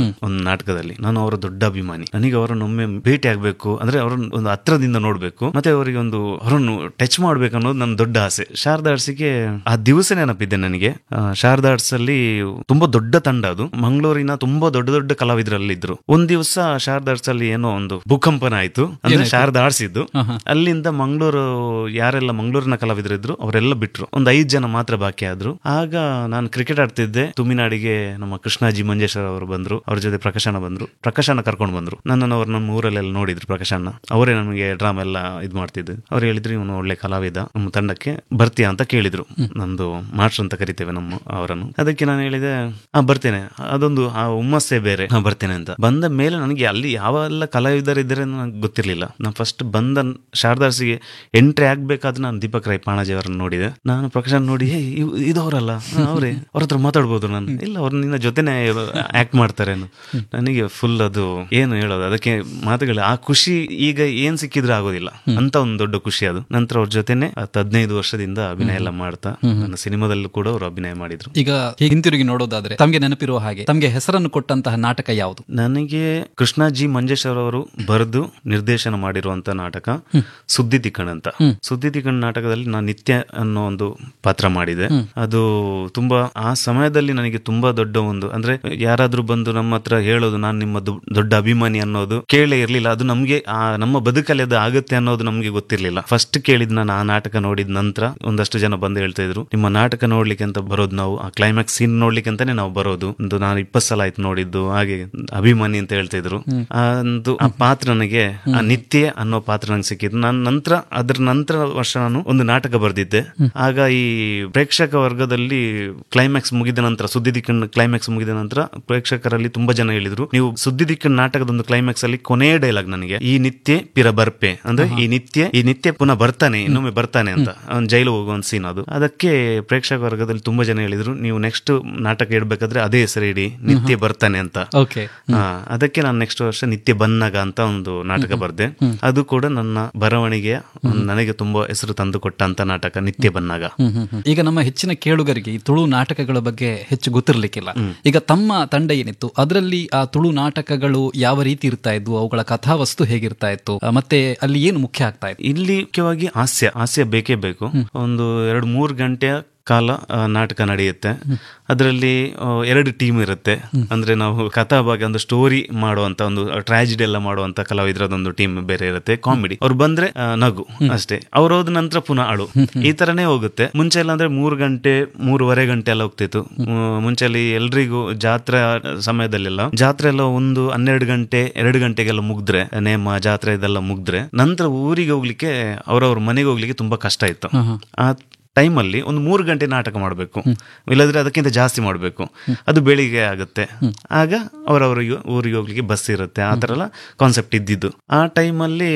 ಒಂದು ನಾಟಕದಲ್ಲಿ ನಾನು ಅವರ ದೊಡ್ಡ ಅಭಿಮಾನಿ ನನಗೆ ಅವರನ್ನು ಒಮ್ಮೆ ಭೇಟಿ ಆಗ್ಬೇಕು ಅಂದ್ರೆ ಅವರನ್ನು ಒಂದು ಹತ್ರದಿಂದ ನೋಡ್ಬೇಕು ಮತ್ತೆ ಅವರಿಗೆ ಒಂದು ಅವರನ್ನು ಟಚ್ ಮಾಡ್ಬೇಕು ಅನ್ನೋದು ನನ್ನ ದೊಡ್ಡ ಆಸೆ ಶಾರದಾ ಆರ್ಟ್ಸ್ಗೆ ಆ ದಿವಸ ನೆನಪಿದ್ದೆ ನನಗೆ ಆ, ಶಾರದಾ ಆರ್ಟ್ಸ್ ಅಲ್ಲಿ ತುಂಬಾ ದೊಡ್ಡ ತಂಡ ಅದು ಮಂಗಳೂರಿನ ತುಂಬಾ ದೊಡ್ಡ ದೊಡ್ಡ ಕಲಾವಿದರಲ್ಲಿ ಇದ್ರು ಒಂದ್ ದಿವಸ ಶಾರದಾ ಆರ್ಟ್ಸ್ ಅಲ್ಲಿ ಏನೋ ಒಂದು ಭೂಕಂಪನ ಆಯ್ತು ಅಂದ್ರೆ ಶಾರದಾ ಆರ್ಟ್ಸ್ ಇದ್ದು ಅಲ್ಲಿಂದ ಮಂಗಳೂರು ಯಾರೆಲ್ಲ ಮಂಗಳೂರಿನ ಕಲಾವಿದರಿದ್ರು ಅವರೆಲ್ಲ ಬಿಟ್ರು ಒಂದು ಐದ್ ಜನ ಮಾತ್ರ ಬಾಕಿ ಆದ್ರು ಆಗ ನಾನು ಕ್ರಿಕೆಟ್ ಆಡ್ತಿದ್ದೆ ತುಮಿನಾಡಿಗೆ ನಮ್ಮ ಕೃಷ್ಣಾಜಿ ಮಂಜೇಶ್ವರ ಅವರು ಬಂದ್ರು ಅವ್ರ ಜೊತೆ ಪ್ರಕಾಶನ ಬಂದ್ರು ಪ್ರಕಾಶನ ಕರ್ಕೊಂಡು ಬಂದ್ರು ನನ್ನನ್ನು ಅವ್ರು ನಮ್ಮ ಊರಲ್ಲೆಲ್ಲ ನೋಡಿದ್ರು ಪ್ರಕಾಶನ ಅವರೇ ನನಗೆ ಡ್ರಾಮಾ ಎಲ್ಲ ಇದ್ ಮಾಡ್ತಿದ್ರು ಅವ್ರು ಹೇಳಿದ್ರು ಇವನು ಒಳ್ಳೆ ಕಲಾವಿದ ನಮ್ಮ ತಂಡಕ್ಕೆ ಬರ್ತೀಯಾ ಅಂತ ಕೇಳಿದ್ರು ನಂದು ಮಾಸ್ಟರ್ ಅಂತ ಕರಿತೇವೆ ನಮ್ಮ ಅವರನ್ನು ಅದಕ್ಕೆ ನಾನು ಹೇಳಿದೆ ಆ ಬರ್ತೇನೆ ಅದೊಂದು ಆ ಹುಮ್ಮಸ್ಸೇ ಬೇರೆ ಹಾ ಬರ್ತೇನೆ ಅಂತ ಬಂದ ಮೇಲೆ ನನಗೆ ಅಲ್ಲಿ ಯಾವೆಲ್ಲ ಕಲಾವಿದರಿದ್ದಾರೆ ನನಗೆ ಗೊತ್ತಿರಲಿಲ್ಲ ನಾನು ಫಸ್ಟ್ ಬಂದ ಶಾರದಾಸಿಗೆ ಎಂಟ್ರಿ ಆಗ್ಬೇಕಾದ್ರೆ ನಾನು ದೀಪಕ್ ರೈ ಪಾಣಾಜಿ ಅವರನ್ನು ನೋಡಿದೆ ನಾನು ಪ್ರಕಾಶ್ ನೋಡಿ "ಏ, ಇವ್- ಇದು ಅವರಲ್ಲ ಅವರೇ ಅವ್ರ ಹತ್ರ ಮಾತಾಡ್ಬೋದು ನಾನು ಇಲ್ಲ ಅವ್ರು ನಿನ್ನ ಜೊತೆನೆ ಆಕ್ಟ್ ಮಾಡ್ತಾರೆ ಅನ್ನೋ. ನನಗೆ ಫುಲ್ ಅದು ಏನು ಹೇಳೋದು ಅದಕ್ಕೆ ಮಾತುಗಳು ಆ ಖುಷಿ ಈಗ ಏನ್ ಸಿಕ್ಕಿದ್ರೆ ಆಗೋದಿಲ್ಲ ಅಂತ ಒಂದು ದೊಡ್ಡ ಖುಷಿ ಅದು ನಂತರ ಅವ್ರ ಜೊತೆನೆ ಹತ್ತು ಹದಿನೈದು ವರ್ಷದಿಂದ ಅಭಿನಯ ಎಲ್ಲ ಮಾಡ್ತಾ ನನ್ನ ಸಿನಿಮಾದಲ್ಲೂ ಕೂಡ ಅವರು ಅಭಿನಯ ಮಾಡಿದ್ರು ಈಗ ಹೀಗೆ ಹಿಂತಿರುಗಿ ನೋಡೋದಾದ್ರೆ ತಮಗೆ ನೆನಪಿರುವ ಹಾಗೆ ತಮಗೆ ಹೆಸರನ್ನು ಕೊಟ್ಟಂತಹ ನಾಟಕ ಯಾವುದು ನನಗೆ ಕೃಷ್ಣಾಜಿ ಮಂಜೇಶ್ವರ ಅವರು ಬರೆದು ನಿರ್ದೇಶನ ಮಾಡಿರುವಂತ ನಾಟಕ ಸುದ್ದಿ ತಿಕ್ಕಣ್ ಅಂತ ಸುದ್ದಿ ತಿಕ್ಕಣ್ ನಾಟಕದಲ್ಲಿ ನಾನು ನಿತ್ಯ ಅನ್ನೋ ಒಂದು ಪಾತ್ರ ಮಾಡಿದೆ ಅದು ತುಂಬಾ ಆ ಸಮಯದಲ್ಲಿ ನನಗೆ ತುಂಬಾ ದೊಡ್ಡ ಒಂದು ಅಂದ್ರೆ ಯಾರಾದ್ರೂ ಬಂದು ನಮ್ಮ ಹತ್ರ ಹೇಳೋದು ನಾನು ನಿಮ್ಮ ದೊ- ದೊಡ್ಡ ಅಭಿಮಾನಿ ಅನ್ನೋದು ಕೇಳೇ ಇರ್ಲಿಲ್ಲ ಅದು ನಮ್ಗೆ ಆ ನಮ್ಮ ಬದುಕಲ್ಲಿ ಅದು ಆಗುತ್ತೆ ಅನ್ನೋದು ನಮ್ಗೆ ಗೊತ್ತಿರ್ಲಿಲ್ಲ ಫಸ್ಟ್ ಕೇಳಿದ್ ನಾನು ಆ ನಾಟಕ ನೋಡಿದ ನಂತರ ಒಂದಷ್ಟು ಜನ ಬಂದು ಹೇಳ್ತಾ ಇದ್ರು ನಿಮ್ಮ ನಾಟಕ ನೋಡ್ಲಿಕ್ಕೆ ಅಂತ ಬರೋದು ನಾವು ಆ ಕ್ಲೈಮ್ಯಾಕ್ಸ್ ಸೀನ್ ನೋಡ್ಲಿಕ್ಕೆ ಅಂತಾನೆ ನಾವು ಬರೋದು ಒಂದು ನಾನು ಇಪ್ಪತ್ತು ಸಲ ಆಯ್ತು ನೋಡಿದ್ದು ಹಾಗೆ ಅಭಿಮಾನಿ ಅಂತ ಹೇಳ್ತಾ ಇದ್ರು ಆ ಒಂದು ಆ ಪಾತ್ರ ನನಗೆ ಆ ನಿತ್ಯ ಅನ್ನೋ ಪಾತ್ರ ನಂಗೆ ಸಿಕ್ಕಿದ್ದು ನಾನು ನಂತರ ಅದ್ರ ನಂತರ ವರ್ಷ ನಾನು ಒಂದು ನಾಟಕ ಬರೆದಿದ್ದೆ ಆಗ ಈ ಪ್ರೇಕ್ಷಕ ವರ್ಗದಲ್ಲಿ ಕ್ಲೈಮ್ಯಾಕ್ಸ್ ಮುಗಿದ ನಂತರ ಸುದ್ದಿ ದಿಕ್ಕನ್ ಕ್ಲೈಮ್ಯಾಕ್ಸ್ ಮುಗಿದ ನಂತರ ಪ್ರೇಕ್ಷಕರಲ್ಲಿ ತುಂಬಾ ಜನ ಹೇಳಿದ್ರು ನೀವು ಸುದ್ದಿ ದಿಕ್ಕನ್ ನಾಟಕದ ಒಂದು ಕ್ಲೈಮ್ಯಾಕ್ಸ್ ಅಲ್ಲಿ ಕೊನೆಯ ಡೈಲಾಗ್ ನನಗೆ ಈ ನಿತ್ಯ ಪಿರ ಬರ್ಪೆ ಅಂದ್ರೆ ಈ ನಿತ್ಯ ಈ ನಿತ್ಯ ಪುನಃ ಬರ್ತಾನೆ ಇನ್ನೊಮ್ಮೆ ಬರ್ತಾನೆ ಅಂತ ಅವ್ನು ಜೈಲು ಹೋಗುವ ಒಂದು ಸೀನ್ ಅದು ಅದಕ್ಕೆ ಪ್ರೇಕ್ಷಕ ವರ್ಗದಲ್ಲಿ ತುಂಬಾ ಜನ ಹೇಳಿದ್ರು ನೀವು ನೆಕ್ಸ್ಟ್ ನಾಟಕ ಇಡ್ಬೇಕಾದ್ರೆ ಅದೇ ಹೆಸರು ಇಡಿ ನಿತ್ಯ ಬರ್ತಾನೆ ಅಂತ ಓಕೆ ಹಾ ಅದಕ್ಕೆ ನಾನು ನೆಕ್ಸ್ಟ್ ವರ್ಷ ನಿತ್ಯ ಬನ್ನಗ ಅಂತ ಒಂದು ನಾಟಕ ಬರ್ದೆ ಅದು ಕೂಡ ನನ್ನ ಬರವಣಿಗೆಯ ಒಂದು ನನಗೆ ತುಂಬಾ ಹೆಸರು ತಂದು ಕೊಟ್ಟಂತ ನಾಟಕ ನಿತ್ಯ ಬನ್ನಗ ಈಗ ನಮ್ಮ ಹೆಚ್ಚಿನ ಕೇಳುಗರಿಗೆ ಈ ತುಳು ನಾಟಕಗಳ ಬಗ್ಗೆ ಹೆಚ್ಚು ಗೊತ್ತಿರ್ಲಿಕ್ಕಿಲ್ಲ ಈಗ ತಮ್ಮ ತಂಡ ಏನಿತ್ತು ಅದರಲ್ಲಿ ಆ ತುಳು ನಾಟಕಗಳು ಯಾವ ರೀತಿ ಇರ್ತಾ ಇದ್ವು ಅವುಗಳ ಕಥಾವಸ್ತು ಹೇಗಿರ್ತಾ ಇತ್ತು ಆ, ಮತ್ತೆ ಅಲ್ಲಿ ಏನು ಮುಖ್ಯ ಆಗ್ತಾ ಇತ್ತು ಇಲ್ಲಿ ಮುಖ್ಯವಾಗಿ ಹಾಸ್ಯ ಹಾಸ್ಯ ಬೇಕೇ ಬೇಕು ಒಂದು ಎರಡು ಮೂರು ಗಂಟೆಯ ಕಾಲ ಆ, ನಾಟಕ ನಡೆಯುತ್ತೆ ಅದರಲ್ಲಿ ಆ, ಎರಡು ಟೀಮ್ ಇರುತ್ತೆ ಅಂದ್ರೆ ನಾವು ಕಥಾ ಭಾಗ ಒಂದು ಸ್ಟೋರಿ ಮಾಡುವಂತ ಒಂದು ಟ್ರಾಜಿಡಿ ಎಲ್ಲ ಮಾಡುವಂತ ಕಲಾವಿದರದೊಂದು ಟೀಮ್ ಬೇರೆ ಇರುತ್ತೆ ಕಾಮಿಡಿ ಅವ್ರು ಬಂದ್ರೆ ಆ, ನಗು ಅಷ್ಟೇ ಅವ್ರು ಹೋದ ನಂತರ ಪುನಃ ಅಳು ಈ ತರನೇ ಹೋಗುತ್ತೆ ಮುಂಚೆ ಎಲ್ಲ ಅಂದ್ರೆ ಮೂರು ಗಂಟೆ ಮೂರುವರೆ ಗಂಟೆ ಎಲ್ಲ ಹೋಗ್ತಿತ್ತು ಮು- ಮುಂಚೆಲ್ಲಿ ಎಲ್ರಿಗೂ ಜಾತ್ರೆ ಸಮಯದಲ್ಲೆಲ್ಲ ಜಾತ್ರೆ ಎಲ್ಲ ಒಂದು ಹನ್ನೆರಡು ಗಂಟೆ ಎರಡು ಗಂಟೆಗೆಲ್ಲ ಮುಗ್ದ್ರೆ ನೇಮ ಜಾತ್ರೆ ಇದೆಲ್ಲ ಮುಗ್ದ್ರೆ ನಂತರ ಊರಿಗೆ ಹೋಗ್ಲಿಕ್ಕೆ ಅವ್ರವ್ರ ಮನೆಗೆ ಹೋಗ್ಲಿಕ್ಕೆ ತುಂಬಾ ಕಷ್ಟ ಇತ್ತು ಆ ಟೈಮಲ್ಲಿ ಒಂದು ಮೂರು ಗಂಟೆ ನಾಟಕ ಮಾಡಬೇಕು ಇಲ್ಲದ್ರೆ ಅದಕ್ಕಿಂತ ಜಾಸ್ತಿ ಮಾಡಬೇಕು ಅದು ಬೆಳಿಗ್ಗೆ ಆಗುತ್ತೆ ಆಗ ಅವರವರಿಗೆ ಊರಿಗೆ ಹೋಗ್ಲಿಕ್ಕೆ ಬಸ್ ಇರುತ್ತೆ ಆ ಥರ ಎಲ್ಲ ಕಾನ್ಸೆಪ್ಟ್ ಇದ್ದಿದ್ದು ಆ ಟೈಮಲ್ಲಿ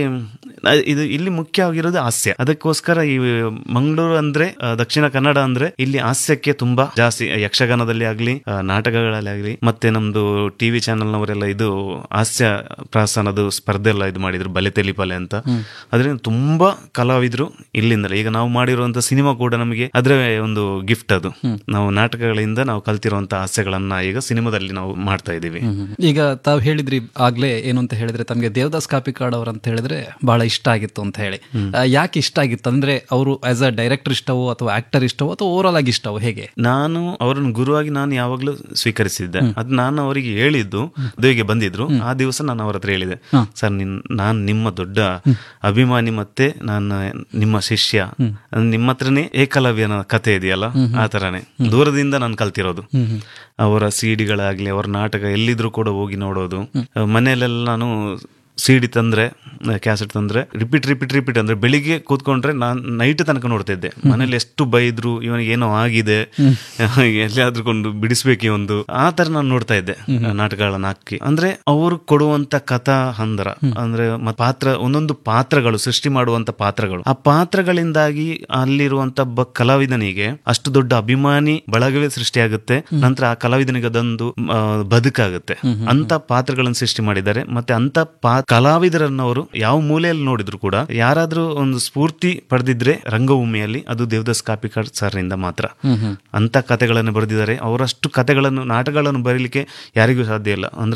ಇದು ಇಲ್ಲಿ ಮುಖ್ಯ ಆಗಿರೋದು ಹಾಸ್ಯ ಅದಕ್ಕೋಸ್ಕರ ಈ ಮಂಗಳೂರು ಅಂದ್ರೆ ಆ, ದಕ್ಷಿಣ ಕನ್ನಡ ಅಂದ್ರೆ ಇಲ್ಲಿ ಹಾಸ್ಯಕ್ಕೆ ತುಂಬಾ ಜಾಸ್ತಿ ಯಕ್ಷಗಾನದಲ್ಲಿ ಆಗ್ಲಿ ಆ, ನಾಟಕಗಳಲ್ಲಿ ಆಗ್ಲಿ ಮತ್ತೆ ನಮ್ದು ಟಿವಿ ಚಾನೆಲ್ ನವರೆಲ್ಲ ಇದು ಹಾಸ್ಯ ಪ್ರಾಸನದು ಸ್ಪರ್ಧೆ ಎಲ್ಲ ಇದು ಮಾಡಿದ್ರು ಬಲೆ ತೆಲಿಪಲೆ ಅಂತ ಅದರಿಂದ ತುಂಬಾ ಕಲಾವಿದರು ಇಲ್ಲಿಂದಲೇ ಈಗ ನಾವು ಮಾಡಿರುವಂತ ಸಿನಿಮಾ ಕೂಡ ನಮಗೆ ಅದ್ರ ಒಂದು ಗಿಫ್ಟ್ ಅದು ನಾವು ನಾಟಕಗಳಿಂದ ನಾವು ಕಲ್ತಿರುವಂತ ಹಾಸ್ಯಗಳನ್ನ ಈಗ ಸಿನಿಮಾದಲ್ಲಿ ನಾವು ಮಾಡ್ತಾ ಇದೀವಿ ಈಗ ತಾವು ಹೇಳಿದ್ರಿ ಆಗ್ಲೇ ಏನು ಅಂತ ಹೇಳಿದ್ರೆ ತಮಗೆ ದೇವದಾಸ್ ಕಾಪಿಕಾಡ್ ಅವ್ರ ಅಂತ ಹೇಳಿದ್ರೆ ಬಹಳ ಇಷ್ಟ ಆಗಿತ್ತು ಅಂತ ಹೇಳಿ ಆ, ಯಾಕೆ ಇಷ್ಟ ಆಗಿತ್ತು ಅಂದ್ರೆ ಅವರು ಆಸ್ ಅ ಡೈರೆಕ್ಟರ್ ಇಷ್ಟವೋ ಅಥವಾ ಆಕ್ಟರ್ ಇಷ್ಟವೋ ಅಥವಾ ಓವರ್ ಆಲ್ ಆಗಿ ಇಷ್ಟವೋ ಹೇಗೆ ನಾನು ಅವರನ್ನು ಗುರುವಾಗಿ ನಾನು ಯಾವಾಗ್ಲೂ ಸ್ವೀಕರಿಸಿದ್ದೆ ಅದು ನಾನು ಅವರಿಗೆ ಹೇಳಿದ್ದು ದೇವಿಗೆ ಬಂದಿದ್ರು ಆ ದಿವಸ ನಾನು ಅವರ ಹತ್ರ ಹೇಳಿದೆ ಸರ್ ನಿನ್ ನಾನು ನಿಮ್ಮ ದೊಡ್ಡ ಅಭಿಮಾನಿ ಮತ್ತೆ ನಾನು ನಿಮ್ಮ ಶಿಷ್ಯ ನಿಮ್ಮ ಹತ್ರನೇ ಏಕಲವ್ಯನ ಕಥೆ ಇದೆಯಲ್ಲ ಆ ತರನೇ ದೂರದಿಂದ ನಾನು ಕಲ್ತಿರೋದು ಅವರ ಸಿಡಿಗಳಾಗ್ಲಿ ಅವರ ನಾಟಕ ಎಲ್ಲಿದ್ರು ಕೂಡ ಹೋಗಿ ನೋಡೋದು ಮನೆಯಲ್ಲೆಲ್ಲ ನಾನು ಸಿಡಿ ತಂದ್ರೆ ಕ್ಯಾಸೆಟ್ ತಂದ್ರೆ ರಿಪೀಟ್ ರಿಪೀಟ್ ರಿಪೀಟ್ ಅಂದ್ರೆ ಬೆಳಿಗ್ಗೆ ಕೂತ್ಕೊಂಡ್ರೆ ನಾನು ನೈಟ್ ತನಕ ನೋಡ್ತಾ ಇದ್ದೆ ಮನೇಲಿ ಎಷ್ಟು ಬೈದ್ರು ಇವನಿಗೆ ಏನೋ ಆಗಿದೆ ಎಲ್ಲಿಯಾದ್ರೂ ಕೊಂಡು ಬಿಡಿಸ್ಬೇಕು ಒಂದು ಆ ತರ ನಾನು ನೋಡ್ತಾ ಇದ್ದೆ ನಾಟಕಗಳನ್ನ ಹಾಕಿ ಅಂದ್ರೆ ಅವರು ಕೊಡುವಂತ ಕಥಾ ಹಂದರ ಅಂದ್ರೆ ಮತ್ತ್ ಪಾತ್ರ ಒಂದೊಂದು ಪಾತ್ರಗಳು ಸೃಷ್ಟಿ ಮಾಡುವಂತ ಪಾತ್ರಗಳು ಆ ಪಾತ್ರಗಳಿಂದಾಗಿ ಅಲ್ಲಿರುವಂತ ಒಬ್ಬ ಕಲಾವಿದನಿಗೆ ಅಷ್ಟು ದೊಡ್ಡ ಅಭಿಮಾನಿ ಬಳಗವೇ ಸೃಷ್ಟಿಯಾಗುತ್ತೆ ನಂತರ ಆ ಕಲಾವಿದನಿಗೆ ಅದೊಂದು ಆ, ಬದುಕಾಗುತ್ತೆ ಅಂತ ಪಾತ್ರಗಳನ್ನು ಸೃಷ್ಟಿ ಮಾಡಿದ್ದಾರೆ ಮತ್ತೆ ಅಂತ ಪಾ ಕಲಾವಿದರನ್ನು ಅವರು ಯಾವ ಮೂಲೆಯಲ್ಲಿ ನೋಡಿದ್ರು ಕೂಡ ಯಾರಾದ್ರೂ ಒಂದು ಸ್ಫೂರ್ತಿ ಪಡೆದಿದ್ರೆ ರಂಗಭೂಮಿಯಲ್ಲಿ ಅದು ದೇವದಾಸ್ ಕಾಪಿಕಾಡ್ ಸರ್ ಇಂದ ಮಾತ್ರ ಅಂತ ಕಥೆಗಳನ್ನು ಬರೆದಿದ್ದಾರೆ ಅವರಷ್ಟು ಕಥೆಗಳನ್ನು ನಾಟಕಗಳನ್ನು ಬರೀಲಿಕ್ಕೆ ಯಾರಿಗೂ ಸಾಧ್ಯ ಇಲ್ಲ ಅಂದ್ರೆ